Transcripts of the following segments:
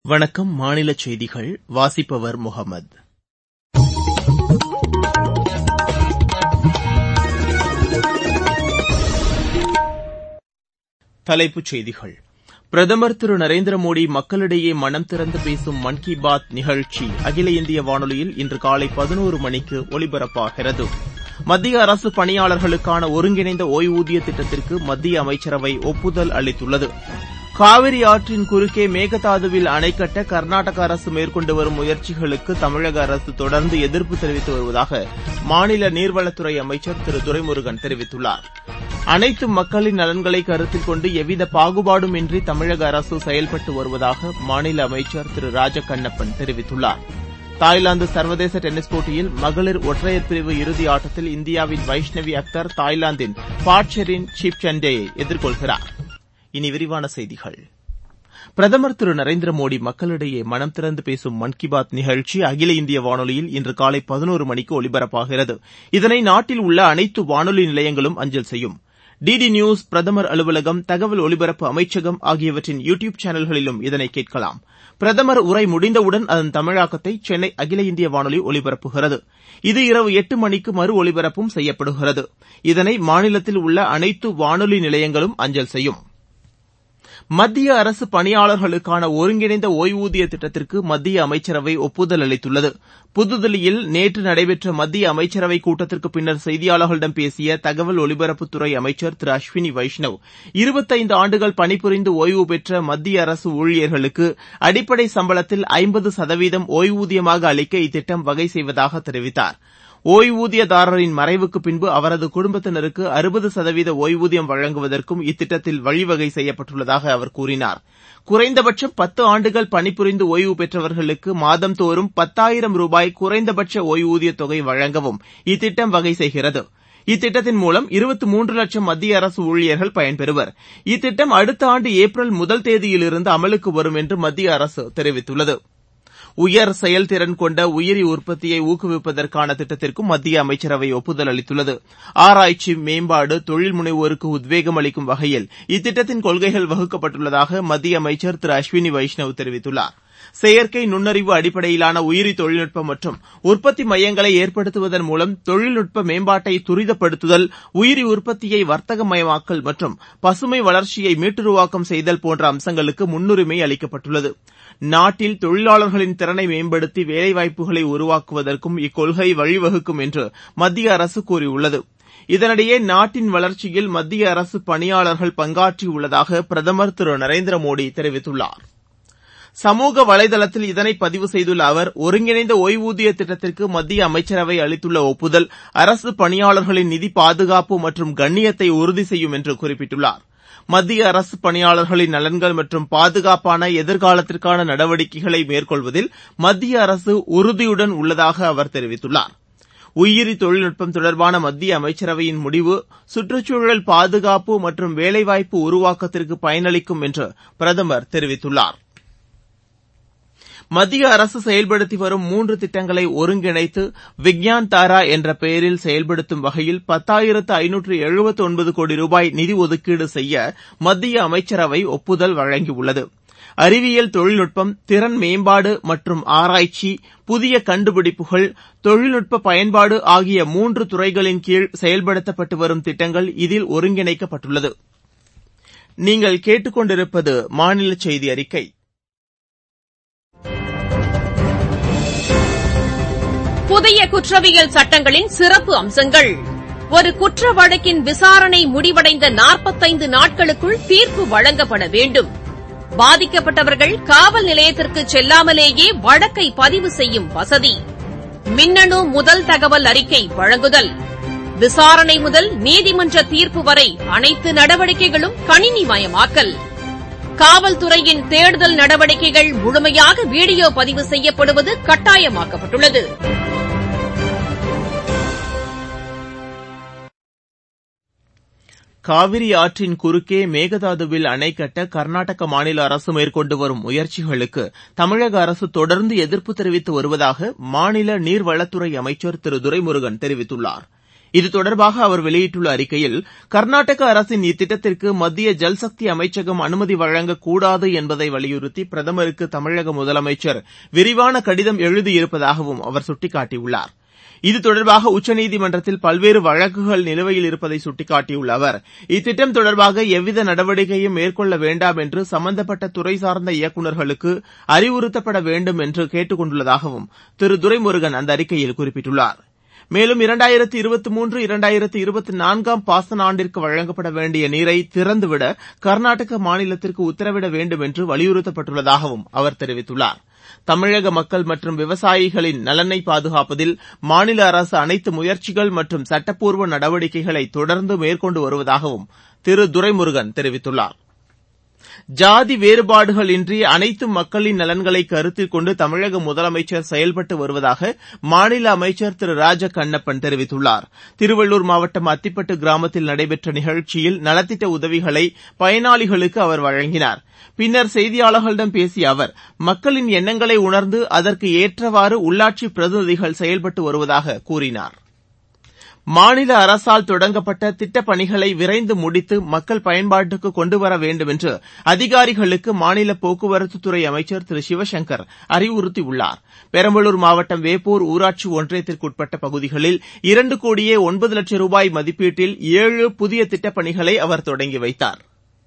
வணக்கம் மாநிலச் செய்திகள் வாசிப்பவர் முகமது தலைப்புச் செய்திகள் பிரதமர் திரு நரேந்திர மோடி மக்களிடையே மனம் திறந்து பேசும் மன் கி பாத் நிகழ்ச்சி அகில இந்திய வானொலியில் இன்று காலை பதினோரு மணிக்கு ஒலிபரப்பாகிறது மத்திய அரசு பணியாளர்களுக்கான ஒருங்கிணைந்த ஒய்வூதிய திட்டத்திற்கு மத்திய அமைச்சரவை ஒப்புதல் அளித்துள்ளது காவிரி ஆற்றின் குறுக்கே மேகதாதுவில் அணை கட்ட கர்நாடக அரசு மேற்கொண்டு வரும் முயற்சிகளுக்கு தமிழக அரசு தொடர்ந்து எதிர்ப்பு தெரிவித்து வருவதாக மாநில நீர்வளத்துறை அமைச்சர் திரு துரைமுருகன் தெரிவித்துள்ளார் அனைத்து மக்களின் நலன்களை கருத்தில் கொண்டு எவ்வித பாகுபாடும் இன்றி தமிழக அரசு செயல்பட்டு வருவதாக மாநில அமைச்சர் திரு ராஜகண்ணப்பன் தெரிவித்துள்ளார் தாய்லாந்து சர்வதேச டென்னிஸ் போட்டியில் மகளிர் ஒற்றையர் பிரிவு இறுதி ஆட்டத்தில் இந்தியாவின் வைஷ்ணவி அக்தர் தாய்லாந்தின் பாட்செரின் சிப்சண்டேயை எதிர்கொள்கிறார் இனி விரிவான செய்திகள் பிரதமர் திரு நரேந்திர மோடி மக்களிடையே மனம் திறந்து பேசும் மன் கி பாத் நிகழ்ச்சி அகில இந்திய வானொலியில் இன்று காலை பதினோரு மணிக்கு ஒலிபரப்பாகிறது இதனை நாட்டில் உள்ள அனைத்து வானொலி நிலையங்களும் அஞ்சல் செய்யும் டிடி நியூஸ் பிரதமர் அலுவலகம் தகவல் ஒலிபரப்பு அமைச்சகம் ஆகியவற்றின் யூ டியூப் சேனல்களிலும் இதனை கேட்கலாம் பிரதமர் உரை முடிந்தவுடன் அதன் தமிழாக்கத்தை சென்னை அகில இந்திய வானொலி ஒலிபரப்புகிறது இது இரவு எட்டு மணிக்கு மறு ஒலிபரப்பும் செய்யப்படுகிறது இதனை மாநிலத்தில் உள்ள அனைத்து வானொலி நிலையங்களும் அஞ்சல் செய்யும் மத்திய அரசு பணியாளர்களுக்கான ஒருங்கிணைந்த ஒய்வூதிய திட்டத்திற்கு மத்திய அமைச்சரவை ஒப்புதல் அளித்துள்ளது புதுதில்லியில் நேற்று நடைபெற்ற மத்திய அமைச்சரவை கூட்டத்திற்கு பின்னர் செய்தியாளர்களிடம் பேசிய தகவல் ஒலிபரப்புத்துறை அமைச்சர் திரு அஸ்வினி வைஷ்ணவ் இருபத்தைந்து ஆண்டுகள் பணிபுரிந்து ஒய்வு பெற்ற மத்திய அரசு ஊழியர்களுக்கு அடிப்படை சம்பளத்தில் ஐம்பது சதவீதம் ஒய்வூதியமாக அளிக்க இத்திட்டம் வகை செய்வதாக தெரிவித்தார் ஒய்வூதியதாரரின் மறைவுக்கு பின்பு அவரது குடும்பத்தினருக்கு அறுபது சதவீத ஒய்வூதியம் வழங்குவதற்கும் இத்திட்டத்தில் வழிவகை செய்யப்பட்டுள்ளதாக அவர் கூறினார் குறைந்தபட்சம் பத்து ஆண்டுகள் பணிபுரிந்து ஒய்வு பெற்றவர்களுக்கு மாதந்தோறும் பத்தாயிரம் ரூபாய் குறைந்தபட்ச ஒய்வூதியத் தொகை வழங்கவும் இத்திட்டம் வகை செய்கிறது இத்திட்டத்தின் மூலம் இருபத்து மூன்று லட்சம் மத்திய அரசு ஊழியர்கள் பயன்பெறுவர் இத்திட்டம் அடுத்த ஆண்டு ஏப்ரல் முதல் தேதியிலிருந்து அமலுக்கு வரும் என்று மத்திய அரசு தெரிவித்துள்ளது உயர் செயல்திறன் கொண்ட உயிரி உற்பத்தியை ஊக்குவிப்பதற்கான திட்டத்திற்கும் மத்திய அமைச்சரவை ஒப்புதல் அளித்துள்ளது ஆராய்ச்சி மேம்பாடு தொழில் முனைவோருக்கு உத்வேகம் அளிக்கும் வகையில் இத்திட்டத்தின் கொள்கைகள் வகுக்கப்பட்டுள்ளதாக மத்திய அமைச்சர் திரு அஸ்வினி வைஷ்ணவ் தெரிவித்துள்ளார் செயற்கை நுண்ணறிவு அடிப்படையிலான உயிரி தொழில்நுட்பம் மற்றும் உற்பத்தி மையங்களை ஏற்படுத்துவதன் மூலம் தொழில்நுட்ப மேம்பாட்டை துரிதப்படுத்துதல் உயிரி உற்பத்தியை வர்த்தகமயமாக்கல் மற்றும் பசுமை வளர்ச்சியை மீட்டுருவாக்கம் செய்தல் போன்ற அம்சங்களுக்கு முன்னுரிமை அளிக்கப்பட்டுள்ளது நாட்டில் தொழிலாளர்களின் திறனை மேம்படுத்தி வேலைவாய்ப்புகளை உருவாக்குவதற்கும் இக்கொள்கை வழிவகுக்கும் என்று மத்திய அரசு கூறியுள்ளது இதனிடையே நாட்டின் வளர்ச்சியில் மத்திய அரசு பணியாளர்கள் பங்காற்றியுள்ளதாக பிரதமர் திரு நரேந்திர மோடி தெரிவித்துள்ளார் சமூக வலைதளத்தில் இதனை பதிவு செய்துள்ள அவர் ஒருங்கிணைந்த ஒய்வூதிய திட்டத்திற்கு மத்திய அமைச்சரவை அளித்துள்ள ஒப்புதல் அரசு பணியாளர்களின் நிதி பாதுகாப்பு மற்றும் கண்ணியத்தை உறுதி செய்யும் என்று குறிப்பிட்டுள்ளார் மத்திய அரசு பணியாளர்களின் நலன்கள் மற்றும் பாதுகாப்பான எதிர்காலத்திற்கான நடவடிக்கைகளை மேற்கொள்வதில் மத்திய அரசு உறுதியுடன் உள்ளதாக அவர் தெரிவித்துள்ளார் உயிரி தொழில்நுட்பம் தொடர்பான மத்திய அமைச்சரவையின் முடிவு சுற்றுச்சூழல் பாதுகாப்பு மற்றும் வேலைவாய்ப்பு உருவாக்கத்திற்கு பயனளிக்கும் என்று பிரதமர் தெரிவித்துள்ளார் மத்திய அரசு செயல்படுத்தி வரும் மூன்று திட்டங்களை ஒருங்கிணைத்து விக்யான் தாரா என்ற பெயரில் செயல்படுத்தும் வகையில் பத்தாயிரத்து ஐநூற்று எழுபத்து ஒன்பது கோடி ரூபாய் நிதி ஒதுக்கீடு செய்ய மத்திய அமைச்சரவை ஒப்புதல் வழங்கியுள்ளது அறிவியல் தொழில்நுட்பம் திறன் மேம்பாடு மற்றும் ஆராய்ச்சி புதிய கண்டுபிடிப்புகள் தொழில்நுட்ப பயன்பாடு ஆகிய மூன்று துறைகளின் கீழ் செயல்படுத்தப்பட்டு வரும் திட்டங்கள் இதில் ஒருங்கிணைக்கப்பட்டுள்ளது நீங்கள் கேட்டுக்கொண்டிருப்பது மாநில செய்தி அறிக்கை புதிய குற்றவியல் சட்டங்களின் சிறப்பு அம்சங்கள் ஒரு குற்ற வழக்கின் விசாரணை முடிவடைந்த நாற்பத்தைந்து நாட்களுக்குள் தீர்ப்பு வழங்கப்பட வேண்டும் பாதிக்கப்பட்டவர்கள் காவல் நிலையத்திற்கு செல்லாமலேயே வழக்கை பதிவு செய்யும் வசதி மின்னணு முதல் தகவல் அறிக்கை வழங்குதல் விசாரணை முதல் நீதிமன்ற தீர்ப்பு வரை அனைத்து நடவடிக்கைகளும் கணினிமயமாக்கல் காவல்துறையின் தேடுதல் நடவடிக்கைகள் முழுமையாக வீடியோ பதிவு செய்யப்படுவது கட்டாயமாக்கப்பட்டுள்ளது காவிரி ஆற்றின் குறுக்கே மேகதாதுவில் அணை கட்ட கர்நாடக மாநில அரசு மேற்கொண்டு வரும் முயற்சிகளுக்கு தமிழக அரசு தொடர்ந்து எதிர்ப்பு தெரிவித்து வருவதாக மாநில நீர்வளத்துறை அமைச்சர் திரு துரைமுருகன் தெரிவித்துள்ளார் இது தொடர்பாக அவர் வெளியிட்டுள்ள அறிக்கையில் கர்நாடக அரசின் இத்திட்டத்திற்கு மத்திய ஜல்சக்தி அமைச்சகம் அனுமதி வழங்கக்கூடாது என்பதை வலியுறுத்தி பிரதமருக்கு தமிழக முதலமைச்சர் விரிவான கடிதம் எழுதியிருப்பதாகவும் அவர் சுட்டிக்காட்டியுள்ளார் இது தொடர்பாக உச்சநீதிமன்றத்தில் பல்வேறு வழக்குகள் நிலுவையில் இருப்பதை சுட்டிக்காட்டியுள்ள அவர் இத்திட்டம் தொடர்பாக எவ்வித நடவடிக்கையும் மேற்கொள்ள வேண்டாம் என்று சம்பந்தப்பட்ட துறை சார்ந்த இயக்குநர்களுக்கு அறிவுறுத்தப்பட வேண்டும் என்று கேட்டுக் கொண்டுள்ளதாகவும் திரு துரைமுருகன் அந்த அறிக்கையில் குறிப்பிட்டுள்ளார் மேலும் இரண்டாயிரத்து இருபத்தி மூன்று இரண்டாயிரத்து இருபத்தி நான்காம் பாசன ஆண்டிற்கு வழங்கப்பட வேண்டிய நீரை திறந்துவிட கர்நாடக மாநிலத்திற்கு உத்தரவிட வேண்டும் என்று வலியுறுத்தப்பட்டுள்ளதாகவும் அவர் தெரிவித்துள்ளார் தமிழக மக்கள் மற்றும் விவசாயிகளின் நலனை பாதுகாப்பதில் மாநில அரசு அனைத்து முயற்சிகள் மற்றும் சட்டப்பூர்வ நடவடிக்கைகளை தொடர்ந்து மேற்கொண்டு வருவதாகவும் திரு துரைமுருகன் தெரிவித்துள்ளார் ஜாதி வேறுபாடுகள் இன்றி அனைத்து மக்களின் நலன்களை கருத்தில் கொண்டு தமிழக முதலமைச்சர் செயல்பட்டு வருவதாக மாநில அமைச்சர் திரு ராஜ கண்ணப்பன் தெரிவித்துள்ளார் திருவள்ளூர் மாவட்டம் அத்திப்பட்டு கிராமத்தில் நடைபெற்ற நிகழ்ச்சியில் நலத்திட்ட உதவிகளை பயனாளிகளுக்கு அவர் வழங்கினார் பின்னர் செய்தியாளர்களிடம் பேசிய அவர் மக்களின் எண்ணங்களை உணர்ந்து அதற்கு ஏற்றவாறு உள்ளாட்சி பிரதிநிதிகள் செயல்பட்டு வருவதாக கூறினார் மாநில அரசால் தொடங்கப்பட்ட திட்டப் பணிகளை விரைந்து முடித்து மக்கள் பயன்பாட்டுக்கு கொண்டுவர வேண்டும் என்று அதிகாரிகளுக்கு மாநில போக்குவரத்துத்துறை அமைச்சர் திரு சிவசங்கர் அறிவுறுத்தியுள்ளார் பெரம்பலூர் மாவட்டம் வேப்பூர் ஊராட்சி ஒன்றியத்திற்குட்பட்ட பகுதிகளில் இரண்டு கோடியே ஒன்பது லட்சம் ரூபாய் மதிப்பீட்டில் ஏழு புதிய திட்டப் பணிகளை அவர் தொடங்கி வைத்தார்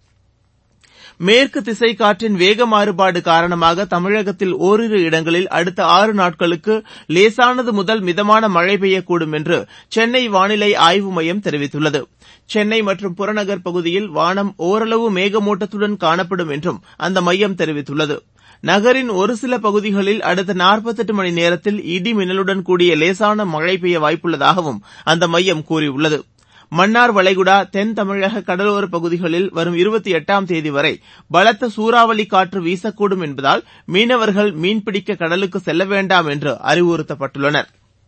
மேற்கு திசை காற்றின் வேக மாறுபாடு காரணமாக தமிழகத்தில் ஓரிரு இடங்களில் அடுத்த ஆறு நாட்களுக்கு லேசானது முதல் மிதமான மழை பெய்யக்கூடும் என்று சென்னை வானிலை ஆய்வு மையம் தெரிவித்துள்ளது சென்னை மற்றும் புறநகர் பகுதியில் வானம் ஓரளவு மேகமூட்டத்துடன் காணப்படும் என்றும் அந்த மையம் தெரிவித்துள்ளது நகரின் ஒரு சில பகுதிகளில் அடுத்த நாற்பத்தெட்டு மணி நேரத்தில் இடி மின்னலுடன் கூடிய லேசான மழை பெய்ய வாய்ப்புள்ளதாகவும் அந்த மையம் கூறியுள்ளது மன்னார் வளைகுடா தென் தமிழக கடலோரப் பகுதிகளில் வரும் இருபத்தி எட்டாம் தேதி வரை பலத்த சூறாவளி காற்று வீசக்கூடும் என்பதால் மீனவர்கள் மீன்பிடிக்க கடலுக்கு செல்ல வேண்டாம் என்று அறிவுறுத்தப்பட்டுள்ளனர்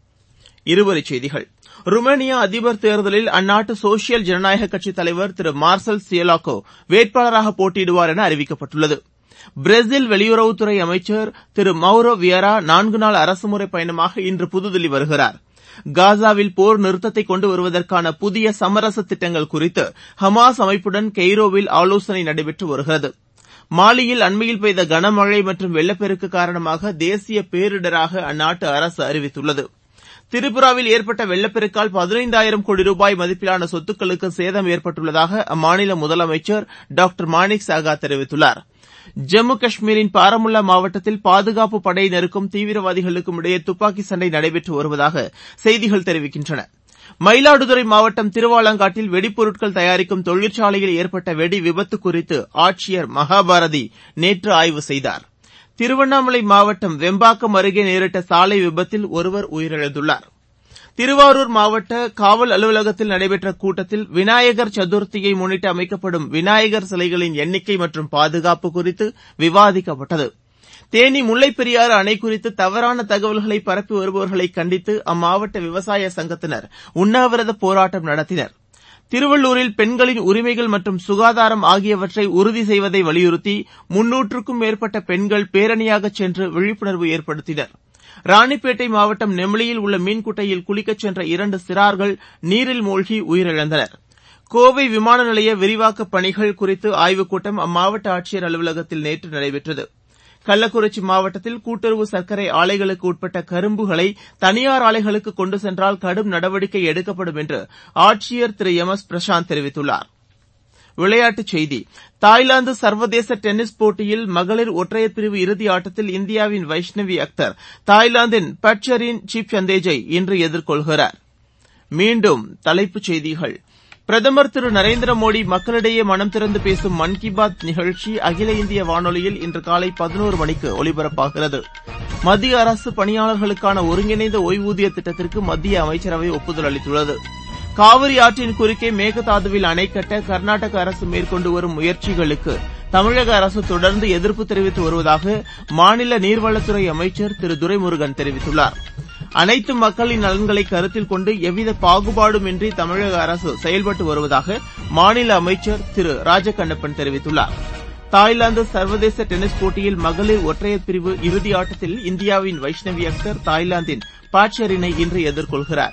இருவரிச் செய்திகள் ருமேனியா அதிபர் தேர்தலில் அந்நாட்டு சோசியல் ஜனநாயக கட்சித் தலைவர் திரு மார்சல் சியலாக்கோ வேட்பாளராக போட்டியிடுவார் என அறிவிக்கப்பட்டுள்ளது பிரேசில் வெளியுறவுத்துறை அமைச்சர் திரு மௌரோ வியரா நான்கு நாள் அரசுமுறை பயணமாக இன்று புதுதில்லி வருகிறார் காசாவில் போர் நிறுத்தத்தை கொண்டு வருவதற்கான புதிய சமரச திட்டங்கள் குறித்து ஹமாஸ் அமைப்புடன் கெய்ரோவில் ஆலோசனை நடைபெற்று வருகிறது மாலியில் அண்மையில் பெய்த கனமழை மற்றும் வெள்ளப்பெருக்கு காரணமாக தேசிய பேரிடராக அந்நாட்டு அரசு அறிவித்துள்ளது திரிபுராவில் ஏற்பட்ட வெள்ளப்பெருக்கால் பதினைந்தாயிரம் கோடி ரூபாய் மதிப்பிலான சொத்துக்களுக்கு சேதம் ஏற்பட்டுள்ளதாக அம்மாநில முதலமைச்சர் டாக்டர் மாணிக் சாகா தெரிவித்துள்ளார் ஜம்மு காஷ்மீரின் பாரமுல்லா மாவட்டத்தில் பாதுகாப்பு படையினருக்கும் தீவிரவாதிகளுக்கும் இடையே துப்பாக்கி சண்டை நடைபெற்று வருவதாக செய்திகள் தெரிவிக்கின்றன மயிலாடுதுறை மாவட்டம் திருவாலங்காட்டில் வெடிப்பொருட்கள் தயாரிக்கும் தொழிற்சாலையில் ஏற்பட்ட வெடி விபத்து குறித்து ஆட்சியர் மகாபாரதி நேற்று ஆய்வு செய்தார் திருவண்ணாமலை மாவட்டம் வெம்பாக்கம் அருகே நேரிட்ட சாலை விபத்தில் ஒருவர் உயிரிழந்துள்ளார் திருவாரூர் மாவட்ட காவல் அலுவலகத்தில் நடைபெற்ற கூட்டத்தில் விநாயகர் சதுர்த்தியை முன்னிட்டு அமைக்கப்படும் விநாயகர் சிலைகளின் எண்ணிக்கை மற்றும் பாதுகாப்பு குறித்து விவாதிக்கப்பட்டது தேனி முல்லைப் பெரியாறு அணை குறித்து தவறான தகவல்களை பரப்பி வருபவர்களை கண்டித்து அம்மாவட்ட விவசாய சங்கத்தினர் உண்ணாவிரத போராட்டம் நடத்தினர் திருவள்ளூரில் பெண்களின் உரிமைகள் மற்றும் சுகாதாரம் ஆகியவற்றை உறுதி செய்வதை வலியுறுத்தி முன்னூற்றுக்கும் மேற்பட்ட பெண்கள் பேரணியாகச் சென்று விழிப்புணர்வு ஏற்படுத்தினர் ராணிப்பேட்டை மாவட்டம் நெமிலியில் உள்ள மீன்குட்டையில் குளிக்கச் சென்ற இரண்டு சிறார்கள் நீரில் மூழ்கி உயிரிழந்தனர் கோவை விமான நிலைய விரிவாக்கப் பணிகள் குறித்து ஆய்வுக் கூட்டம் அம்மாவட்ட ஆட்சியர் அலுவலகத்தில் நேற்று நடைபெற்றது கள்ளக்குறிச்சி மாவட்டத்தில் கூட்டுறவு சர்க்கரை ஆலைகளுக்கு உட்பட்ட கரும்புகளை தனியார் ஆலைகளுக்கு கொண்டு சென்றால் கடும் நடவடிக்கை எடுக்கப்படும் என்று ஆட்சியர் திரு எம் எஸ் பிரசாந்த் தெரிவித்துள்ளார் விளையாட்டுச் செய்தி தாய்லாந்து சர்வதேச டென்னிஸ் போட்டியில் மகளிர் ஒற்றையர் பிரிவு இறுதி ஆட்டத்தில் இந்தியாவின் வைஷ்ணவி அக்தர் தாய்லாந்தின் பட்சரின் சீப்சந்தேஜை இன்று எதிர்கொள்கிறார் மீண்டும் தலைப்புச் செய்திகள் பிரதமர் திரு நரேந்திர மோடி மக்களிடையே மனம் திறந்து பேசும் மன் கி பாத் நிகழ்ச்சி அகில இந்திய வானொலியில் இன்று காலை பதினோரு மணிக்கு ஒலிபரப்பாகிறது மத்திய அரசு பணியாளர்களுக்கான ஒருங்கிணைந்த ஒய்வூதிய திட்டத்திற்கு மத்திய அமைச்சரவை ஒப்புதல் அளித்துள்ளது காவிரி ஆற்றின் குறுக்கே மேகதாதுவில் அணை கட்ட கர்நாடக அரசு மேற்கொண்டு வரும் முயற்சிகளுக்கு தமிழக அரசு தொடர்ந்து எதிர்ப்பு தெரிவித்து வருவதாக மாநில நீர்வளத்துறை அமைச்சர் திரு துரைமுருகன் தெரிவித்துள்ளார் அனைத்து மக்களின் நலன்களை கருத்தில் கொண்டு எவ்வித பாகுபாடுமின்றி தமிழக அரசு செயல்பட்டு வருவதாக மாநில அமைச்சர் திரு ராஜகண்ணப்பன் தெரிவித்துள்ளார் தாய்லாந்து சர்வதேச டென்னிஸ் போட்டியில் மகளிர் ஒற்றையர் பிரிவு இறுதி ஆட்டத்தில் இந்தியாவின் வைஷ்ணவி அக்தர் தாய்லாந்தின் பாட்சரினை இன்று எதிர்கொள்கிறார்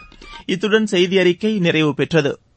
இத்துடன் செய்தி அறிக்கை நிறைவு பெற்றது